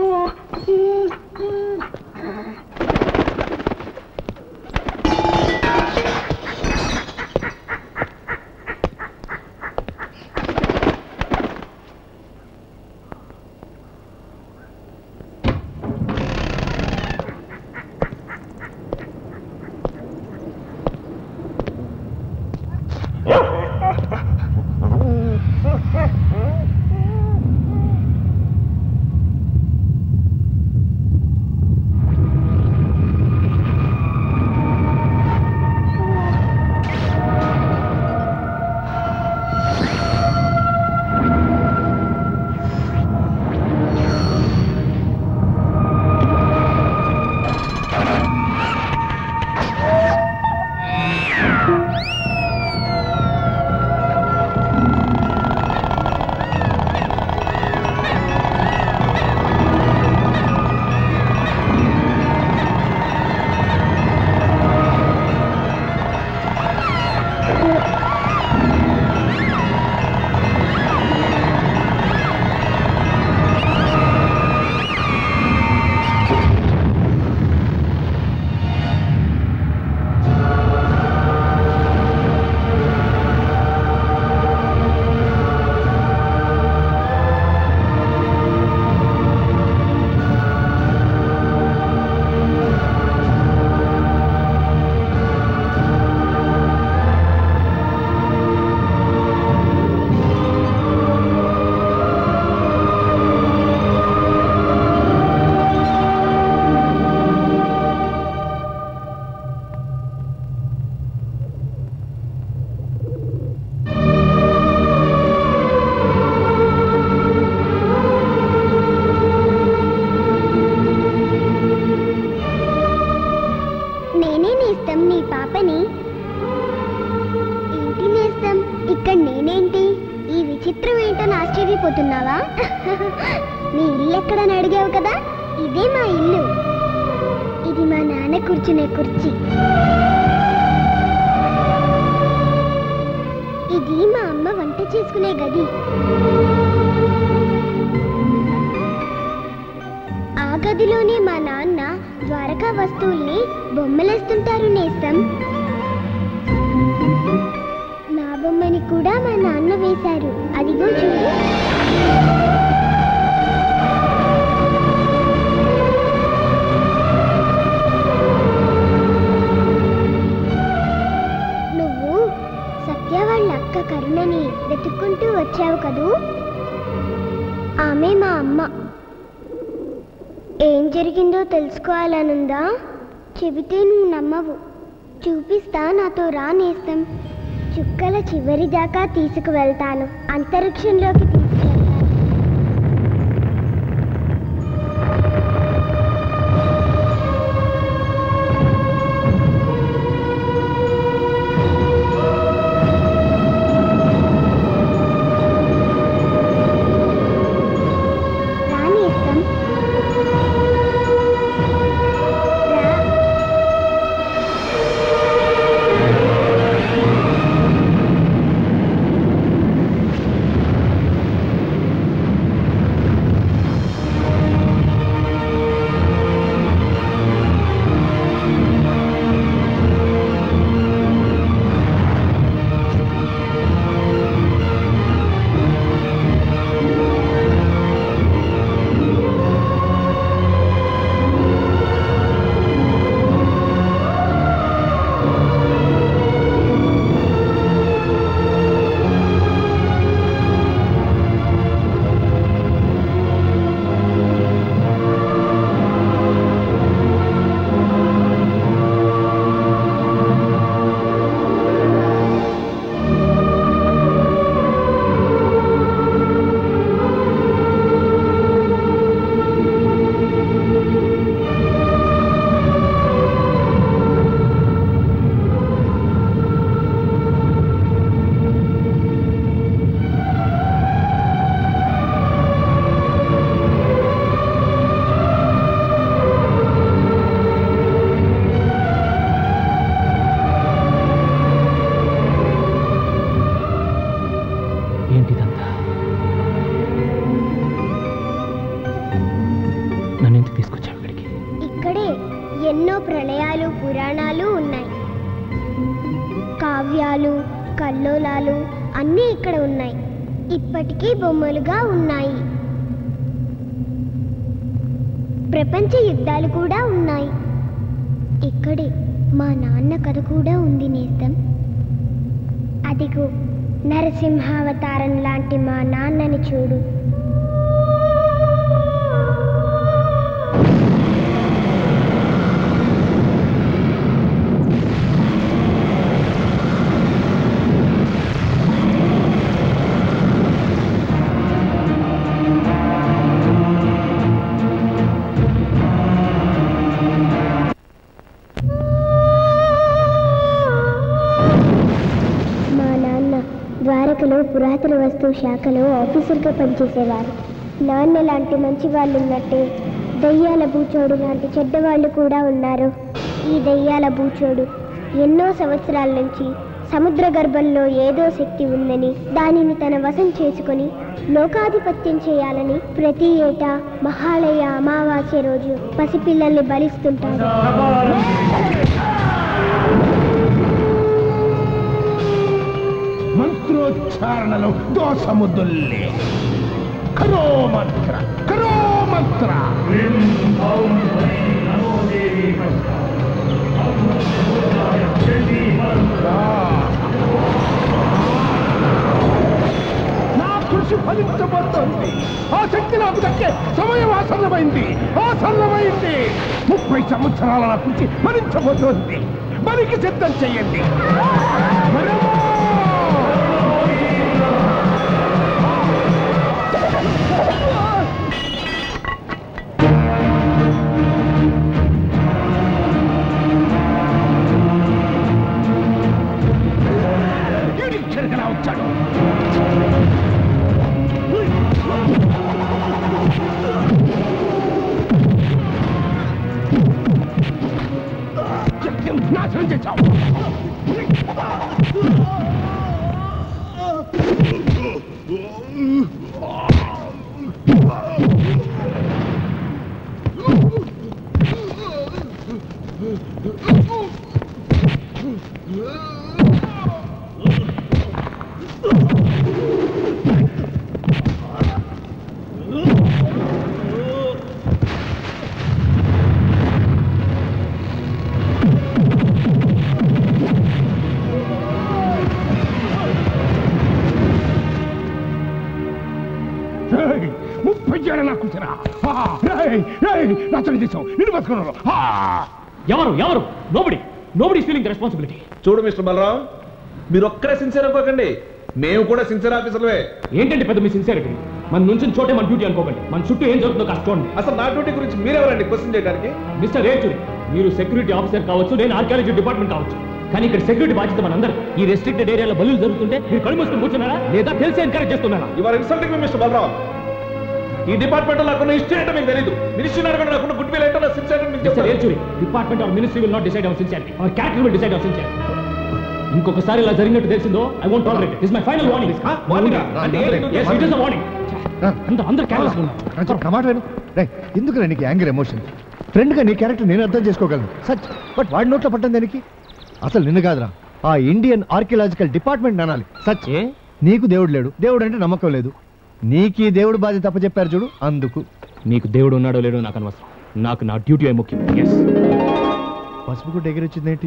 నేనే నేస్తం నీ పాపని ఏంటి నేస్తం ఇక్కడ నేనేంటి ఈ విచిత్రం ఏంటని ఆశ్చర్యపోతున్నావా నీ ఇల్లు ఎక్కడని అడిగావు కదా ఇదే మా ఇల్లు ఇది మా నాన్న కూర్చునే కుర్చీ ఇది మా అమ్మ వంట చేసుకునే గది ఆ గదిలోనే మా నాన్న ద్వారకా వస్తువుల్ని బొమ్మలేస్తుంటారు నేస్తం నా బొమ్మని కూడా మా నాన్న వేశారు అదిగో చూడు నువ్వు సత్య వాళ్ళ అక్క కరుణని వెతుక్కుంటూ వచ్చావు కదూ ఆమె మా అమ్మ ఏం జరిగిందో తెలుసుకోవాలనుందా చెబితే నువ్వు నమ్మవు చూపిస్తా నాతో రా నేస్తం చుక్కల చివరి దాకా తీసుకువెళ్తాను అంతరిక్షంలోకి తీసుకెళ్తాను రా నేస్తం రా నన్ను ఎందుకు తీసుకొచ్చావు ఇక్కడికి ఇక్కడే ఎన్నో ప్రళయాలు పురాణాలు ఉన్నాయి కావ్యాలు కల్లోలాలు అన్నీ ఇక్కడ ఉన్నాయి ఇప్పటికీ బొమ్మలుగా ఉన్నాయి ప్రపంచ యుద్ధాలు కూడా ఉన్నాయి ఇక్కడే మా నాన్న కథ కూడా ఉంది నేస్తం అదిగో నరసింహావతారం లాంటి మా నాన్నని చూడు మా నాన్న ద్వారకలో పురాతన వస్తువు శాఖలో ఆఫీసర్గా పనిచేసేవారు నాన్న లాంటి మంచి వాళ్ళు ఉన్నట్టే దయ్యాల బూచోడు లాంటి చెడ్డవాళ్ళు కూడా ఉన్నారు ఈ దయ్యాల బూచోడు ఎన్నో సంవత్సరాల నుంచి సముద్ర గర్భంలో ఏదో శక్తి ఉందని దానిని తన వశం చేసుకొని లోకాధిపత్యం చేయాలని ప్రతి ఏటా మహాలయ అమావాస్య రోజు పసిపిల్లల్ని బలిస్తుంటాడు మంత్రోచ్చారణలో దోషముద్దుల్లే కరో మంత్ర కరో మంత్ర నా కృషి ఫలించబోతోంది ఆ శక్తి నాకు దక్కే సమయం ఆసన్నమైంది ఆసన్నమైంది ముప్పై సంవత్సరాల నా కృషి ఫలించబోతోంది మనకి సిద్ధం చెయ్యండి మనము! వీడు ఇక్కడికి ఎలా వచ్చాడు నాశనం చేశావు ఏయ్, ముప్పై ఏళ్ళ నాకు కూతురా. ఆ, ఏయ్, ఏయ్, నాశనం చేశావు నిన్ను బతుకున్నాను ఆ! ఎవరు ఎవరు నోబడి నోబడి ఫీలింగ్ రెస్పాన్సిబిలిటీ చూడు మిస్టర్ బలరాం మీరు ఒక్కడే సిన్సియర్ అనుకోకండి మేము కూడా సిన్సియర్ ఆఫీసర్లే ఏంటంటే పెద్ద మీ సిన్సియారిటీ మన నుంచి చోటే మన డ్యూటీ అనుకోకండి మన చుట్టూ ఏం జరుగుతుందో కాస్త చూడండి అసలు నా డ్యూటీ గురించి మీరెవరండి క్వశ్చన్ చేయడానికి మిస్టర్ రేచూరి మీరు సెక్యూరిటీ ఆఫీసర్ కావచ్చు నేను ఆర్కియాలజీ డిపార్ట్మెంట్ కావచ్చు కానీ ఇక్కడ సెక్యూరిటీ బాధ్యత మనందరం ఈ రెస్ట్రిక్టెడ్ ఏరియాలో బలులు జరుగుతుంటే మీరు కళ్ళు మూసుకొని కూర్చున్నారా లేదా తెలిసి ఎంకరేజ్ చేస్తున్నారా ఇవాళ ఇన్సల్టింగ్ మీ మిస్టర్ బలరాం ఈ డిపార్ట్మెంట్ లో నాకున్న హిస్టరీ ఏంటో మీకు తెలియదు మినిస్ట్రీ అడగండి నాకున్న గుడ్ విల్ ఏంటో నా సిన్సియర్ మీకు మిస్టర్ చెప్తాను Rechuri department or ministry will not decide our sincerity our character will decide our sincerity ఇంకొకసారి ఇలా జరిగినట్టు తెలిసిందో I won't tolerate is my final warning warning ఆ? అంటే ఏంటి? yes it is a warning అందరూ అందరూ క్యారెక్టర్స్ ఉన్నారు నా మాట విను రే ఎందుకు నీకు యాంగర్ ఎమోషన్ ఫ్రెండ్గా నీ క్యారెక్టర్ నేను అర్థం చేసుకోగలను సచ్ బట్ వాడి నోట్లో పట్టం దానికి అసలు నిన్ను కాదురా ఆ ఇండియన్ ఆర్కియలాజికల్ డిపార్ట్మెంట్ అనాలి సచ్ ఏ నీకు దేవుడు లేడు దేవుడు అంటే నమ్మకం లేదు నీకు ఈ దేవుడు బాధ్యత చెప్పారు చూడు అందుకు నీకు దేవుడు ఉన్నాడో లేడో నాకు అనవసరం నాకు నా డ్యూటీ ముఖ్యం ఎస్ పసుపు గుడ్డ ఎగిరొచ్చిందేంటి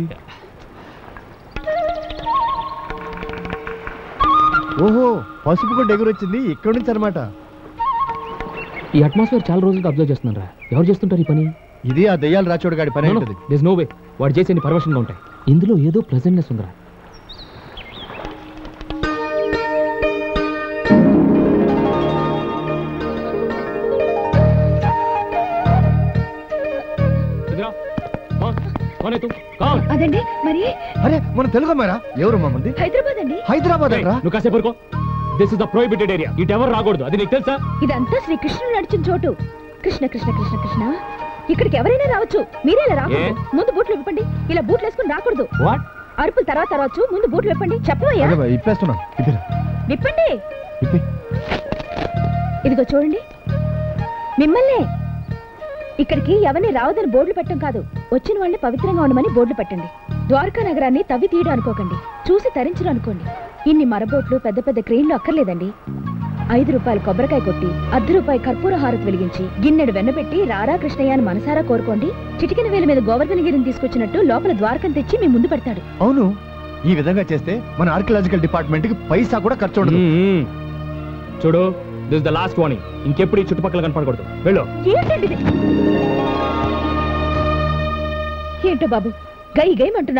ఓహో పసుపు గుడ్డ ఎగిరొచ్చింది ఇక్కడ నుంచి అనమాట ఈ అట్మాస్ఫియర్ చాలా రోజులుగా అబ్జర్వ్ చేస్తున్నారా ఎవరు చేస్తుంటారు ఈ పని ఇది ఆ దెయ్యాలు రాచోడు గాడి పని ఉంటుంది దిస్ నో వే వాడు చేసేది పర్వశంగా ఉంటాయి ఇందులో ఏదో ప్రెజెంట్నెస్ ఉందిరా ఇదిరా కౌన్ కౌన్ హై తుమ్ కౌన్ అదండి మరి అరే మన తెలుగు అమ్మారా ఎవరు మంది హైదరాబాద్ అండి హైదరాబాద్ ఏయ్, రా నువ్వు కాసేపు ఊరుకో this is the prohibited area ఇటు ఎవరు రాకూడదు అది నీకు తెలుసా ఇదంతా శ్రీ కృష్ణుడు నడిచిన చోటు కృష్ణ కృష్ణ కృష్ణ కృష్ణ ఇక్కడికి ఎవరైనా రావచ్చు మీరే ఇలా రాకూడదు ఏ? ముందు బూట్లు విప్పండి ఇలా బూట్లు వేసుకుని రాకూడదు వాట్ అరుపులు తర్వాత రావచ్చు ముందు బూట్లు విప్పండి చెప్పవయ్యా అదే ఇప్పేస్తున్నా ఇప్పిరా విప్పండి ఇప్పి ఇదిగో చూడండి మిమ్మల్నే ఇక్కడికి ఎవరిని రావదని బోర్డులు పెట్టడం కాదు వచ్చిన వాళ్ళని పవిత్రంగా ఉండమని బోర్డులు పెట్టండి ద్వారకా నగరాన్ని తవ్వి తీయడం అనుకోకండి చూసి తరించడం అనుకోండి ఇన్ని మరబోట్లు పెద్ద పెద్ద క్రెయిన్లు అక్కర్లేదండి ఐదు రూపాయలు కొబ్బరికాయ కొట్టి అర్ధ రూపాయి కర్పూర హారతి వెలిగించి గిన్నెడు వెన్నపెట్టి రారా కృష్ణయ్య అని మనసారా కోరుకోండి చిటికిన వేల మీద గోవర్ధనగిరిని తీసుకొచ్చినట్టు లోపల ద్వారకం తెచ్చి మీ ముందు పెడతాడు అవును ఈ విధంగా చేస్తే మన ఆర్కియలాజికల్ డిపార్ట్మెంట్ కి పైసా కూడా ఖర్చు ఉండదు మ్మ్. చూడు దిస్ ద లాస్ట్ వార్నింగ్ ఇంకెప్పుడు ఈ చుట్టుపక్కల కనపడకూడదు వెళ్ళు ఏంటండి ఇది? ఏంటో బాబు గై గై అంటున్నా